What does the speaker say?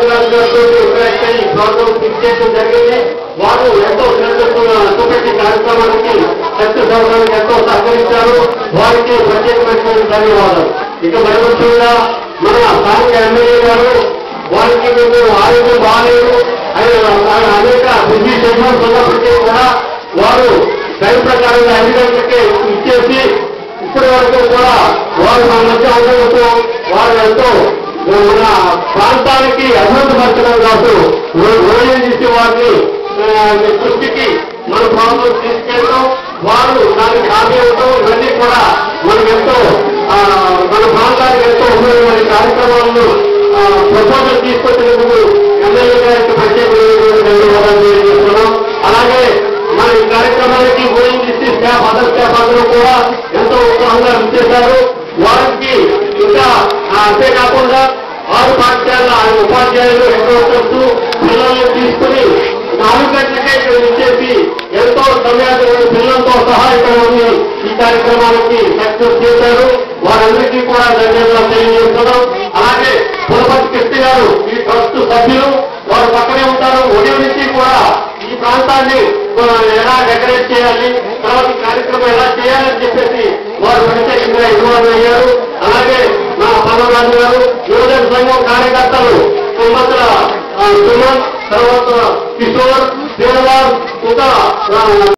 రాజరాజు గారితో ఎప్పుడైతే ఈ ప్రోగ్రాం ఫిక్స్ చేయడం జరిగింది వారు ఎంతో శ్రద్ధ చూపెట్టి కార్యక్రమానికి సక్సెస్ అవడానికి ఎంతో సహకరించారు వారికి ప్రత్యేకమైనటువంటి ధన్యవాదాలు ఇక మరి ముఖ్యంగా మన స్థానిక ఎమ్మెల్యే గారు వారికి మేము ఆరోగ్యం బాగాలేదు ఆయన ఆయన అనేక బిజీ షెడ్యూల్స్ ఉన్నప్పటికీ కూడా వారు టైం ప్రకారంగా ఐదు గంటలకే ఇచ్చేసి ఇప్పటి వరకు కూడా వారు మన మధ్య ఉండడంతో వారు ఎంతో మన ప్రాంతానికి అభివృద్ధి పరచడం కాదు రోజు చేసి వారిని ఆ, దృష్టికి మన ప్రాంతం తీసుకెళ్ళడం వారు దానికి హామీ ఇవ్వడం ఇవన్నీ కూడా మనకెంతో ఆ, మన ప్రాంతానికి ఎంతో ఉపయోగపడే కార్యక్రమాలను ప్రపోజల్ తీసుకొచ్చినందుకు ఎమ్మెల్యే గారికి ప్రత్యేకమైనటువంటి ధన్యవాదాలు తెలియజేస్తున్నాం అలాగే మన ఈ కార్యక్రమానికి ఓఎన్జీసీ స్టాఫ్ అదర్ స్టాఫ్ అందరూ కూడా ఎంతో ఉత్సాహంగా చేశారు వారికి ఇంకా ఆ, అంతేకాకుండా ఆరు పాఠశాల ఉపాధ్యాయులు ఎంతో వస్తూ పిల్లల్ని తీసుకుని నాలుగు గంటలకే ఇక్కడ ఇచ్చేసి ఎంతో సమయాన్ని పిల్లలతో సహా ఇక్కడ ఉండి ఈ కార్యక్రమానికి సక్సెస్ చేశారు వారందరికీ కూడా ధన్యవాదాలు తెలియజేస్తున్నాం అలాగే పులపతి కృష్ణ గారు ఈ ట్రస్ట్ సభ్యులు వారు పక్కనే ఉంటారు ఉదయం నుంచి కూడా ఈ ప్రాంతాన్ని ఆ, ఎలా డెకరేట్ చేయాలి తర్వాత ఈ కార్యక్రమం ఎలా చేయాలని చెప్పేసి వారు ప్రత్యేకంగా ఇన్వాల్వ్ అయ్యారు అలాగే మా పర్వరాజు గారు యువజన సంఘం కార్యకర్తలు సుమత్ర సుమన్ తర్వాత కిషోర్ శ్రీనివాస్ ఇంకా ఆ,